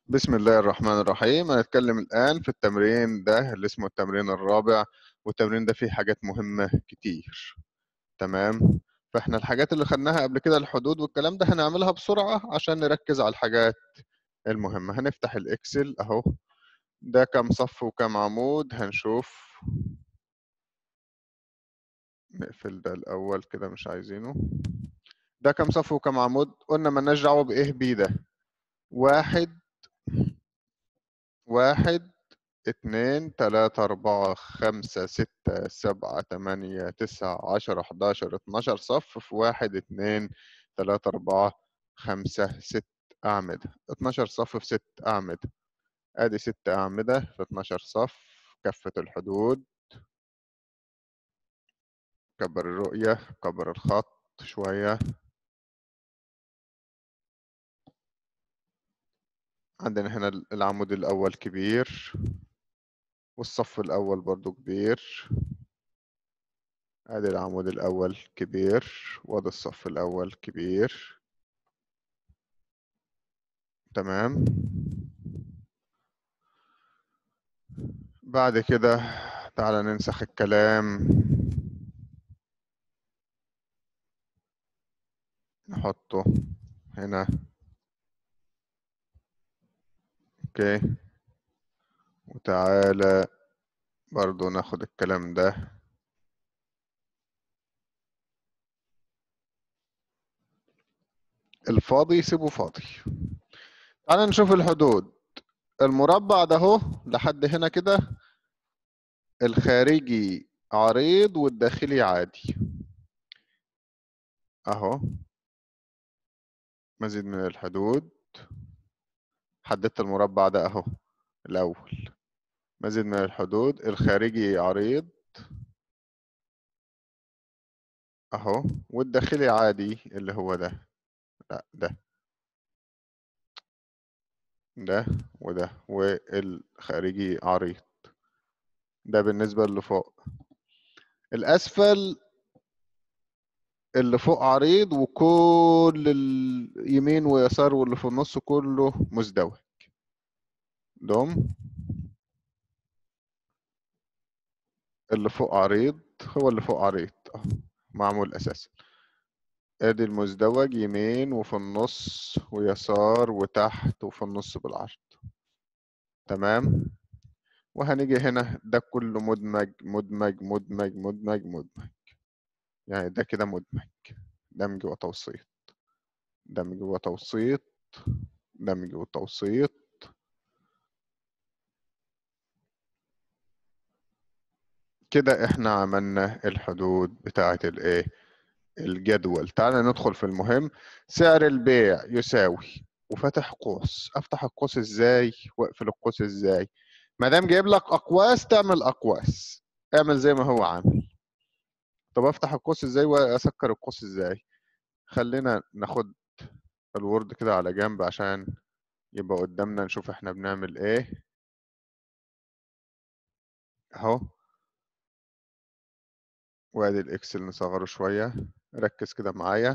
بسم الله الرحمن الرحيم هنتكلم الآن في التمرين ده اللي اسمه التمرين الرابع والتمرين ده فيه حاجات مهمة كتير تمام فاحنا الحاجات اللي خدناها قبل كده الحدود والكلام ده هنعملها بسرعة عشان نركز على الحاجات المهمة هنفتح الإكسل أهو ده كم صف وكم عمود هنشوف نقفل ده الأول كده مش عايزينه ده كم صف وكم عمود قلنا مالناش دعوة بإيه بي ده واحد واحد اتنين تلاتة أربعة خمسة ستة سبعة تمانية تسعة عشرة حداشر اتناشر صف في واحد اتنين تلاتة أربعة خمسة ست أعمدة اتناشر صف في ست أعمدة أدي ست أعمدة في اتناشر صف كفة الحدود كبر الرؤية كبر الخط شوية عندنا هنا العمود الأول كبير والصف الأول برضو كبير ادي العمود الأول كبير وادي الصف الأول كبير تمام بعد كده تعالى ننسخ الكلام نحطه هنا اوكي وتعالى برضو ناخد الكلام ده الفاضي سيبه فاضي تعالى نشوف الحدود المربع ده اهو لحد هنا كده الخارجي عريض والداخلي عادي اهو مزيد من الحدود حددت المربع ده اهو الاول مزيد من الحدود الخارجي عريض اهو والداخلي عادي اللي هو ده لا ده ده وده والخارجي عريض ده بالنسبة اللي فوق الأسفل اللي فوق عريض وكل اليمين ويسار واللي في النص كله مزدوج دوم اللي فوق عريض هو اللي فوق عريض اهو معمول اساسا ادي المزدوج يمين وفي النص ويسار وتحت وفي النص بالعرض تمام وهنيجي هنا ده كله مدمج مدمج مدمج مدمج مدمج يعني ده كده مدمج دمج وتوسيط دمج وتوسيط دمج وتوسيط كده احنا عملنا الحدود بتاعة الايه الجدول تعالى ندخل في المهم سعر البيع يساوي وفتح قوس افتح القوس ازاي واقفل القوس ازاي ما دام جايب لك اقواس تعمل اقواس اعمل زي ما هو عامل طب افتح القوس ازاي واسكر القوس ازاي خلينا ناخد الوورد كده على جنب عشان يبقى قدامنا نشوف احنا بنعمل ايه اهو وادي الاكسل نصغره شويه ركز كده معايا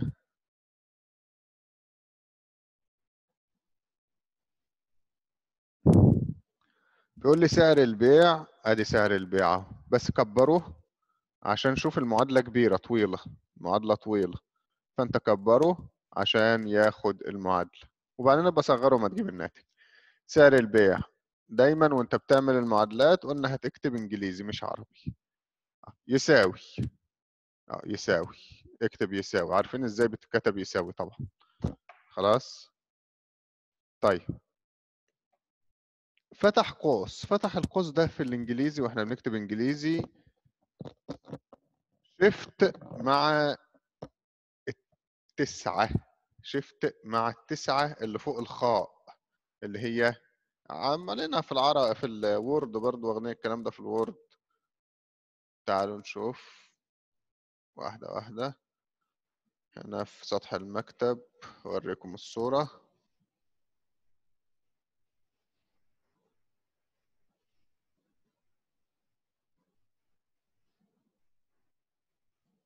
بيقول لي سعر البيع ادي سعر البيع اهو بس كبره عشان شوف المعادله كبيره طويله معادله طويله فانت كبره عشان ياخد المعادله وبعدين بصغره ما تجيب الناتج سعر البيع دايما وانت بتعمل المعادلات قلنا هتكتب انجليزي مش عربي يساوي اه يساوي اكتب يساوي عارفين ازاي بتتكتب يساوي طبعا خلاص طيب فتح قوس فتح القوس ده في الانجليزي واحنا بنكتب انجليزي شفت مع التسعة شفت مع التسعة اللي فوق الخاء اللي هي عملنا في العرق في الوورد برضو واخدين الكلام ده في الوورد تعالوا نشوف واحدة واحدة هنا في سطح المكتب أوريكم الصورة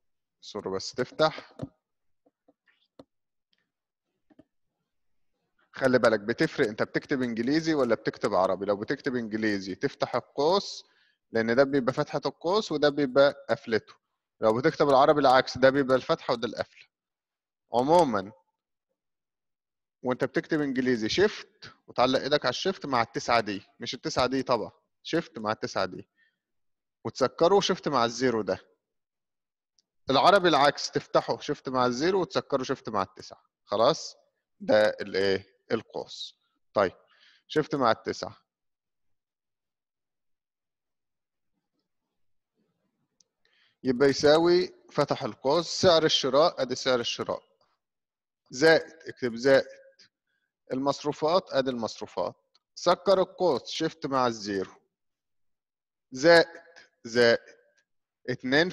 الصورة بس تفتح خلي بالك بتفرق انت بتكتب انجليزي ولا بتكتب عربي لو بتكتب انجليزي تفتح القوس لان ده بيبقى فتحة القوس وده بيبقى قفلته لو بتكتب العربي العكس ده بيبقى الفتحة وده القفلة عموما وانت بتكتب انجليزي شيفت وتعلق ايدك على الشيفت مع التسعة دي مش التسعة دي طبعا شيفت مع التسعة دي وتسكره شيفت مع الزيرو ده العربي العكس تفتحه شيفت مع الزيرو وتسكره شيفت مع التسعة خلاص ده الايه القوس طيب شيفت مع التسعة يبقى يساوي فتح القوس سعر الشراء ادي سعر الشراء زائد اكتب زائد المصروفات ادي المصروفات سكر القوس شيفت مع الزيرو زائد زائد 2%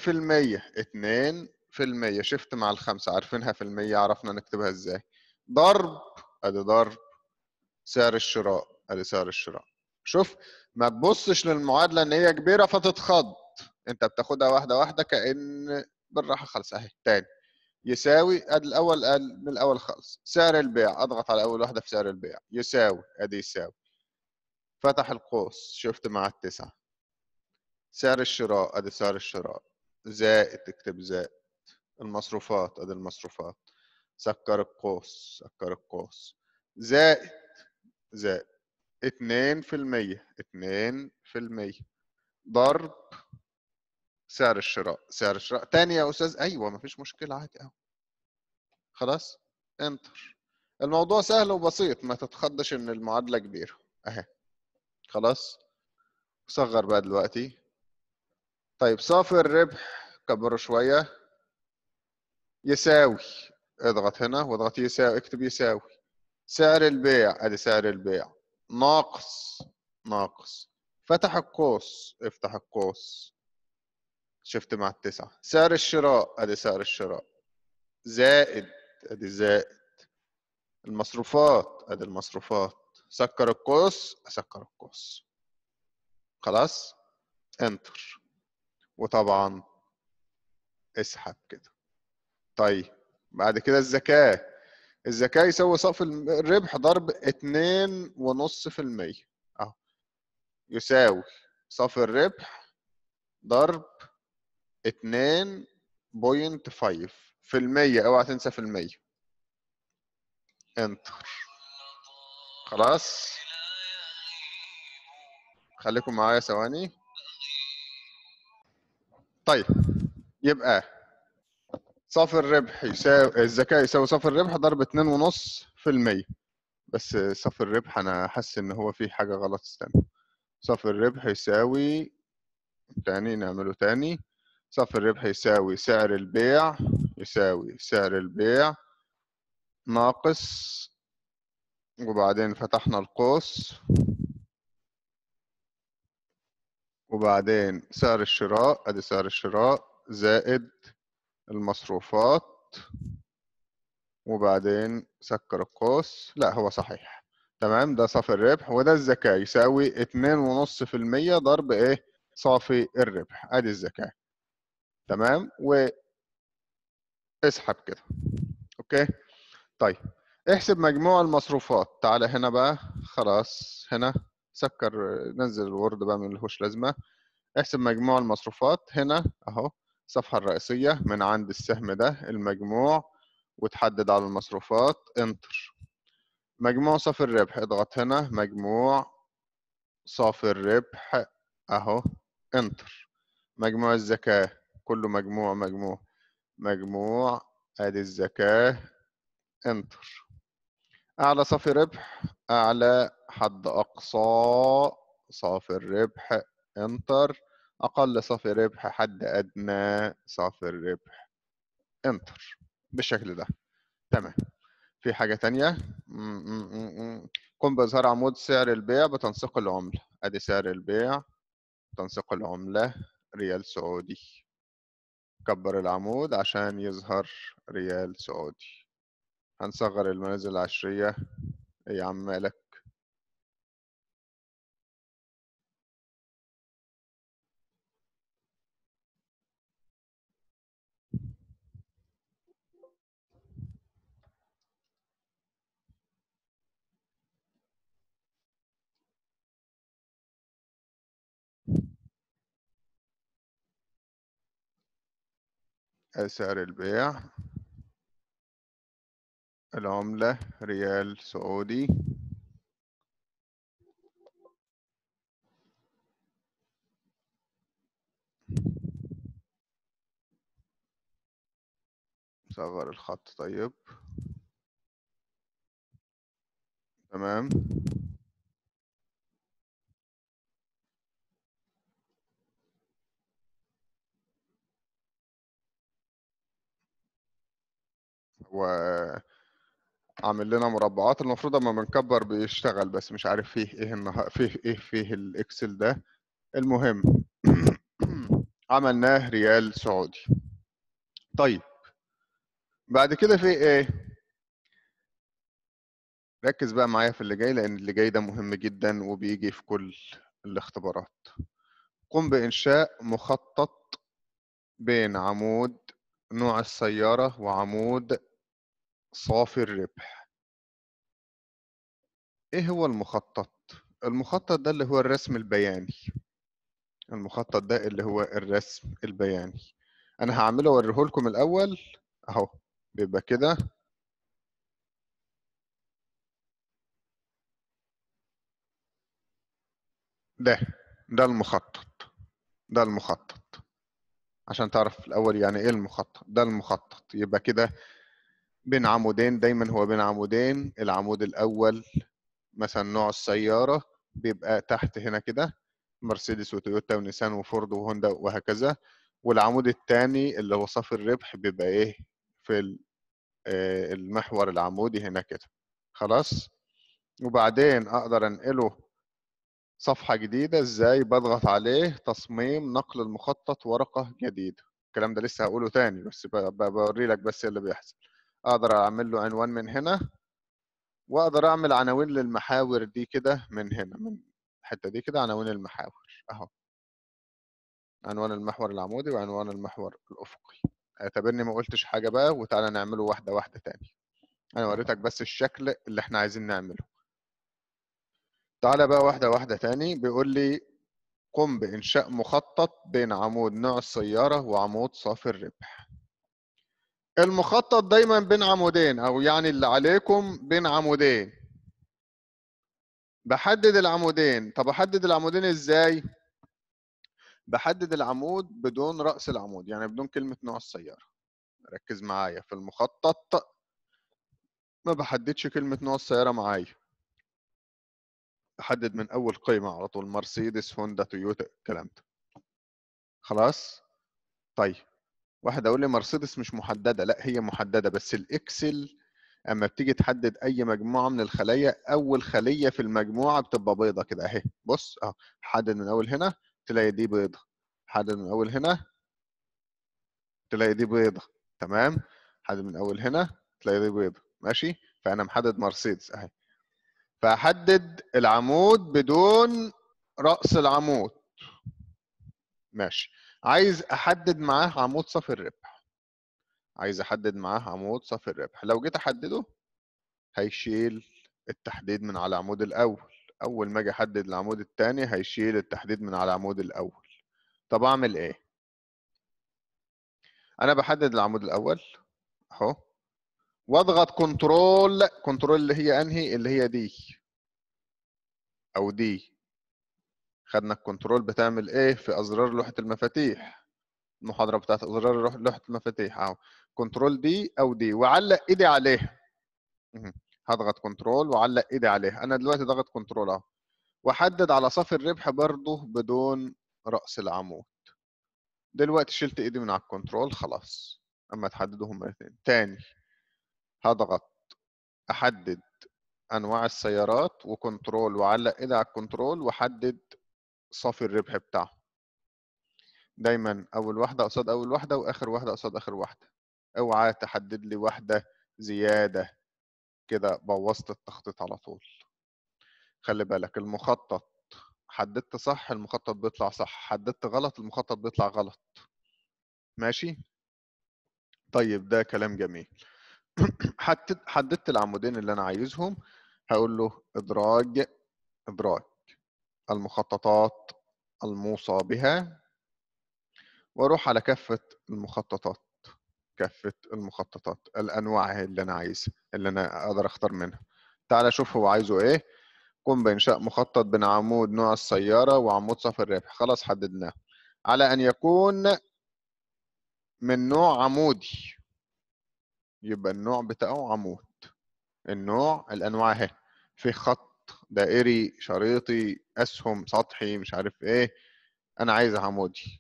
2% شيفت مع الخمسة عارفينها في المية عرفنا نكتبها ازاي ضرب ادي ضرب سعر الشراء ادي سعر الشراء شوف ما تبصش للمعادلة ان هي كبيرة فتتخض انت بتاخدها واحدة واحدة كأن بالراحة خالص اهي تاني يساوي ادي الاول قال من الاول خالص سعر البيع اضغط على اول واحدة في سعر البيع يساوي ادي يساوي فتح القوس شفت مع التسعة سعر الشراء ادي سعر الشراء زائد تكتب زائد المصروفات ادي المصروفات سكر القوس سكر القوس زائد زائد اتنين في المية اتنين في المية ضرب سعر الشراء سعر الشراء تاني يا أستاذ أيوة مفيش مشكلة عادي أهو خلاص انتر الموضوع سهل وبسيط ما تتخضش إن المعادلة كبيرة أهي خلاص صغر بقى دلوقتي طيب صافي الربح كبره شوية يساوي اضغط هنا واضغط يساوي اكتب يساوي سعر البيع ادي سعر البيع ناقص ناقص فتح القوس افتح القوس شفت مع التسعة سعر الشراء ادي سعر الشراء زائد ادي زائد المصروفات ادي المصروفات سكر القوس اسكر القوس خلاص انتر وطبعا اسحب كده طيب بعد كده الزكاة الزكاة يساوي صافي الربح ضرب اتنين ونص في المية اهو يساوي صافي الربح ضرب اتنين بوينت فايف في المية اوعى تنسى في المية انتر خلاص خليكم معايا ثواني طيب يبقى صافي الربح يساوي الزكاة يساوي صافي الربح ضرب اتنين ونص في المية بس صافي الربح أنا حاسس إن هو في حاجة غلط استنى صافي الربح يساوي تاني نعمله تاني صافي الربح يساوي سعر البيع يساوي سعر البيع ناقص وبعدين فتحنا القوس وبعدين سعر الشراء ادي سعر الشراء زائد المصروفات وبعدين سكر القوس لا هو صحيح تمام ده صافي الربح وده الزكاة يساوي اتنين ونص في المية ضرب ايه صافي الربح ادي الزكاة تمام و اسحب كده اوكي طيب احسب مجموع المصروفات تعالى هنا بقى خلاص هنا سكر نزل الوورد بقى من الهوش لازمة احسب مجموع المصروفات هنا اهو الصفحة الرئيسية من عند السهم ده المجموع وتحدد على المصروفات انتر مجموع صافي الربح اضغط هنا مجموع صافي الربح اهو انتر مجموع الزكاة كله مجموع مجموع مجموع ادي الزكاة انتر اعلى صافي ربح اعلى حد اقصى صافي الربح انتر اقل صافي ربح حد ادنى صافي الربح انتر بالشكل ده تمام في حاجة تانية قم بإظهار عمود سعر البيع بتنسيق العملة ادي سعر البيع تنسيق العملة ريال سعودي كبر العمود عشان يظهر ريال سعودي هنصغر المنازل العشرية ايه يا عم مالك ادي سعر البيع العملة ريال سعودي صغر الخط طيب تمام و عامل لنا مربعات المفروض اما بنكبر بيشتغل بس مش عارف فيه ايه النها... فيه ايه فيه الاكسل ده المهم عملناه ريال سعودي طيب بعد كده في ايه ركز بقى معايا في اللي جاي لان اللي جاي ده مهم جدا وبيجي في كل الاختبارات قم بانشاء مخطط بين عمود نوع السيارة وعمود صافي الربح ايه هو المخطط المخطط ده اللي هو الرسم البياني المخطط ده اللي هو الرسم البياني انا هعمله اوريه لكم الاول اهو بيبقى كده ده ده المخطط ده المخطط عشان تعرف الاول يعني ايه المخطط ده المخطط يبقى كده بين عمودين دايما هو بين عمودين العمود الاول مثلا نوع السياره بيبقى تحت هنا كده مرسيدس وتويوتا ونيسان وفورد وهوندا وهكذا والعمود الثاني اللي هو صافي الربح بيبقى ايه في المحور العمودي هنا كده خلاص وبعدين اقدر انقله صفحة جديدة ازاي بضغط عليه تصميم نقل المخطط ورقة جديدة الكلام ده لسه هقوله تاني بس بوري لك بس اللي بيحصل اقدر اعمل له عنوان من هنا واقدر اعمل عناوين للمحاور دي كده من هنا من الحتة دي كده عناوين المحاور اهو عنوان المحور العمودي وعنوان المحور الافقي اعتبرني ما قلتش حاجة بقى وتعالى نعمله واحدة واحدة تاني انا وريتك بس الشكل اللي احنا عايزين نعمله تعالى بقى واحدة واحدة تاني بيقول لي قم بإنشاء مخطط بين عمود نوع السيارة وعمود صافي الربح المخطط دايما بين عمودين أو يعني اللي عليكم بين عمودين بحدد العمودين طب أحدد العمودين إزاي؟ بحدد العمود بدون رأس العمود يعني بدون كلمة نوع السيارة ركز معايا في المخطط ما بحددش كلمة نوع السيارة معايا احدد من اول قيمه على طول مرسيدس هوندا تويوتا الكلام ده خلاص طيب واحد اقول لي مرسيدس مش محدده لا هي محدده بس الاكسل اما بتيجي تحدد اي مجموعه من الخلايا اول خليه في المجموعه بتبقى بيضه كده اهي بص اهو حدد من اول هنا تلاقي دي بيضه حدد من اول هنا تلاقي دي بيضه تمام حدد من اول هنا تلاقي دي بيضه ماشي فانا محدد مرسيدس اهي فاحدد العمود بدون راس العمود ماشي عايز احدد معاه عمود صافي الربح عايز احدد معاه عمود صافي الربح لو جيت احدده هيشيل التحديد من على العمود الاول اول ما اجي احدد العمود الثاني هيشيل التحديد من على العمود الاول طب اعمل ايه انا بحدد العمود الاول اهو واضغط كنترول كنترول اللي هي انهي اللي هي دي او دي خدنا الكنترول بتعمل ايه في ازرار لوحه المفاتيح المحاضره بتاعت ازرار لوحه المفاتيح اهو كنترول دي او دي وعلق ايدي عليها هضغط كنترول وعلق ايدي عليها انا دلوقتي ضغط كنترول اهو واحدد على صافي الربح برضه بدون راس العمود دلوقتي شلت ايدي من على الكنترول خلاص اما تحددوا هما الاثنين تاني هضغط احدد انواع السيارات وكنترول وعلق ايدي على الكنترول واحدد صافي الربح بتاعه دايما اول واحده قصاد اول واحده واخر واحده قصاد اخر واحده اوعى تحدد لي واحده زياده كده بوظت التخطيط على طول خلي بالك المخطط حددت صح المخطط بيطلع صح حددت غلط المخطط بيطلع غلط ماشي طيب ده كلام جميل حددت حددت العمودين اللي انا عايزهم هقول له ادراج ادراج المخططات الموصى بها واروح على كافة المخططات كافة المخططات الأنواع اللي أنا عايزها اللي أنا أقدر أختار منها تعال شوف هو عايزه إيه قم بإنشاء مخطط بين عمود نوع السيارة وعمود صف الربح خلاص حددناه على أن يكون من نوع عمودي يبقى النوع بتاعه عمود النوع الأنواع اهي في خط دائري شريطي أسهم سطحي مش عارف إيه أنا عايز عمودي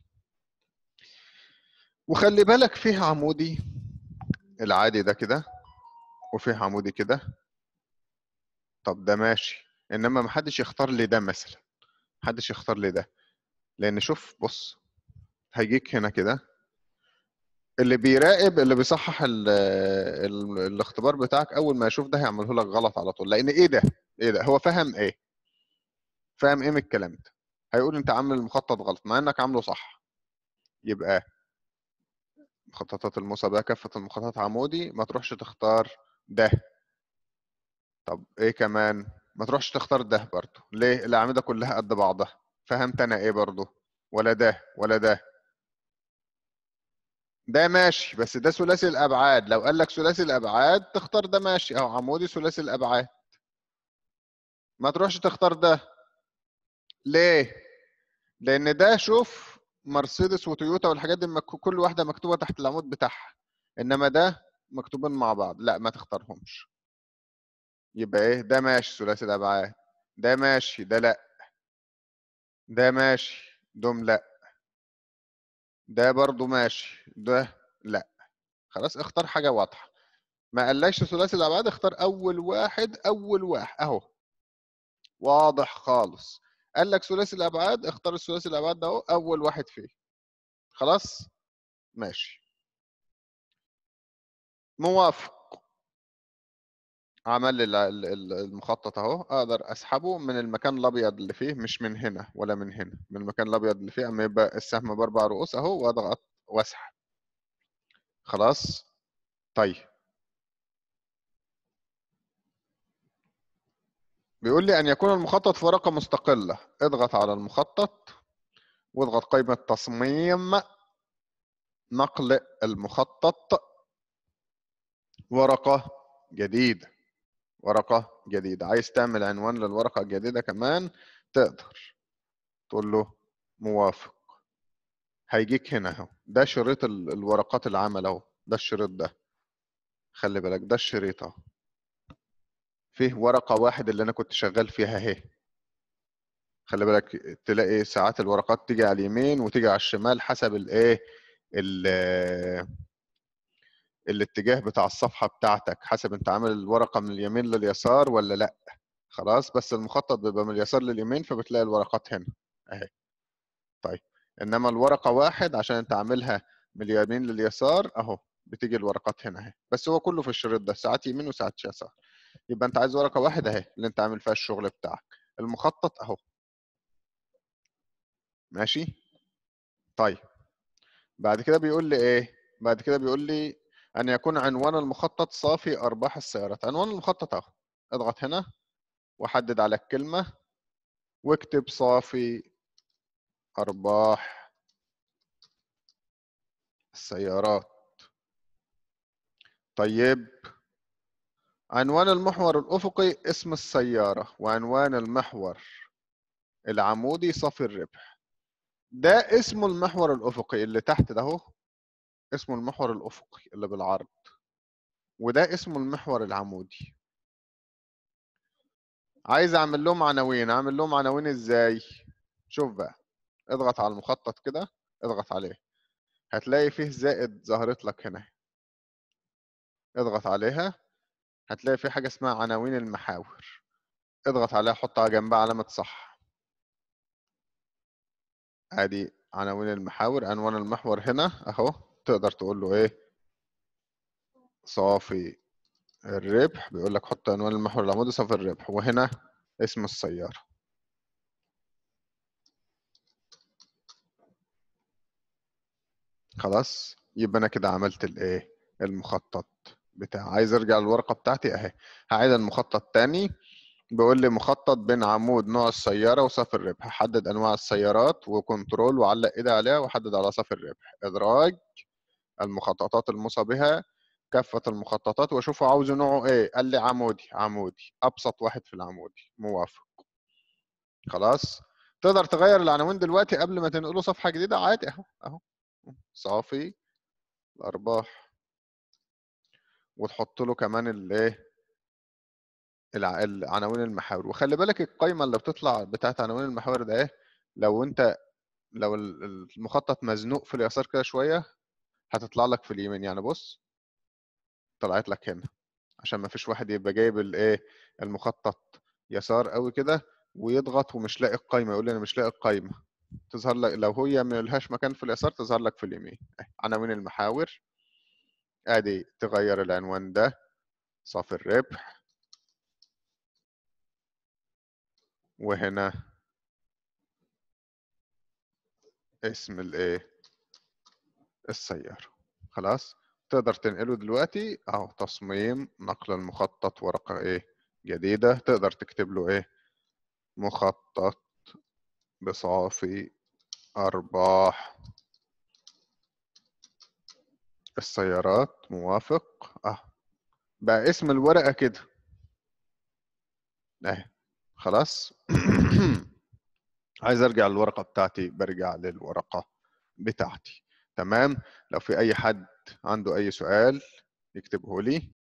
وخلي بالك فيه عمودي العادي ده كده وفيه عمودي كده طب ده ماشي انما محدش يختار لي ده مثلا محدش يختار لي ده لان شوف بص هيجيك هنا كده اللي بيراقب اللي بيصحح ال ال الاختبار بتاعك اول ما يشوف ده هيعمله لك غلط على طول لان ايه ده ايه ده هو فاهم ايه فاهم ايه من الكلام ده هيقول انت عامل المخطط غلط مع انك عامله صح يبقى مخططات المسابقة كافة المخططات عمودي ما تروحش تختار ده طب ايه كمان ما تروحش تختار ده برضو ليه الأعمدة كلها قد بعضها فهمت أنا ايه برضو ولا ده ولا ده ده ماشي بس ده ثلاثي الأبعاد لو قال لك ثلاثي الأبعاد تختار ده ماشي أو عمودي ثلاثي الأبعاد ما تروحش تختار ده ليه لأن ده شوف مرسيدس وتويوتا والحاجات دي مك- كل واحدة مكتوبة تحت العمود بتاعها إنما ده مكتوبين مع بعض لا ما تختارهمش يبقى ايه ده ماشي ثلاثي الابعاد ده ماشي ده لا ده ماشي دوم لا ده برضو ماشي ده لا خلاص اختار حاجه واضحه ما قالكش ثلاثي الابعاد اختار اول واحد اول واحد اهو واضح خالص قال لك ثلاثي الابعاد اختار الثلاثي الابعاد ده اهو اول واحد فيه خلاص ماشي موافق عمل ال- ال- ال- المخطط اهو اقدر اسحبه من المكان الابيض اللي فيه مش من هنا ولا من هنا من المكان الابيض اللي فيه اما يبقى السهم باربع رؤوس اهو واضغط واسحب خلاص طيب بيقول لي ان يكون المخطط في ورقه مستقله اضغط على المخطط واضغط قائمه تصميم نقل المخطط ورقه جديده ورقه جديده عايز تعمل عنوان للورقه الجديده كمان تقدر تقول له موافق هيجيك هنا اهو ده شريط ال- الورقات العمل اهو ده الشريط ده خلي بالك ده الشريط اهو فيه ورقة واحد اللي انا كنت شغال فيها اهي خلي بالك تلاقي ساعات الورقات تيجي على اليمين وتيجي على الشمال حسب الايه ال- الاتجاه بتاع الصفحة بتاعتك حسب انت عامل الورقة من اليمين لليسار ولا لا خلاص بس المخطط بيبقى من اليسار لليمين فبتلاقي الورقات هنا اهي طيب انما الورقة واحد عشان انت عاملها من اليمين لليسار اهو بتيجي الورقات هنا اهي بس هو كله في الشريط ده ساعات يمين وساعات يسار يبقى انت عايز ورقة واحدة اهي اللي انت عامل فيها الشغل بتاعك المخطط اهو ماشي طيب بعد كده بيقول لي ايه بعد كده بيقول لي ان يكون عنوان المخطط صافي ارباح السيارات عنوان المخطط اهو اضغط هنا وحدد على الكلمة واكتب صافي ارباح السيارات طيب عنوان المحور الأفقي اسم السيارة وعنوان المحور العمودي صافي الربح ده اسمه المحور الأفقي اللي تحت ده اهو اسمه المحور الأفقي اللي بالعرض وده اسمه المحور العمودي عايز اعمل لهم عناوين اعمل لهم عناوين ازاي شوف بقى اضغط على المخطط كده اضغط عليه هتلاقي فيه زائد ظهرت لك هنا اضغط عليها هتلاقي في حاجة اسمها عناوين المحاور اضغط عليها حطها جنبها علامة صح ادي عناوين المحاور عنوان المحور هنا اهو تقدر تقول له ايه صافي الربح بيقول لك حط عنوان المحور العمودي صافي الربح وهنا اسم السيارة خلاص يبقى انا كده عملت الايه المخطط بتاع عايز ارجع للورقة بتاعتي اهي هعيد المخطط تاني بيقول لي مخطط بين عمود نوع السيارة وصف الربح حدد انواع السيارات وكنترول وعلق ايدي عليها وحدد على صف الربح ادراج المخططات الموصى بها كافة المخططات واشوفه عاوز نوعه ايه قال لي عمودي عمودي ابسط واحد في العمودي موافق خلاص تقدر تغير العناوين دلوقتي قبل ما تنقله صفحة جديدة عادي اهو اهو صافي الارباح وتحط له كمان الايه الع- العناوين المحاور وخلي بالك القايمة اللي بتطلع بتاعت عناوين المحاور ده ايه لو انت لو ال- المخطط مزنوق في اليسار كده شوية هتطلع لك في اليمين يعني بص طلعت لك هنا عشان ما فيش واحد يبقى جايب الايه المخطط يسار قوي كده ويضغط ومش لاقي القايمة يقول لي انا مش لاقي القايمة تظهر لك لو هي ملهاش مكان في اليسار تظهر لك في اليمين أهي، عناوين المحاور ادي تغير العنوان ده صافي الربح وهنا اسم الايه السيارة خلاص تقدر تنقله دلوقتي اهو تصميم نقل المخطط ورقة ايه جديدة تقدر تكتب له ايه مخطط بصافي أرباح السيارات موافق اه بقى اسم الورقة كده اهي خلاص عايز ارجع للورقة بتاعتي برجع للورقة بتاعتي تمام لو في اي حد عنده اي سؤال يكتبه لي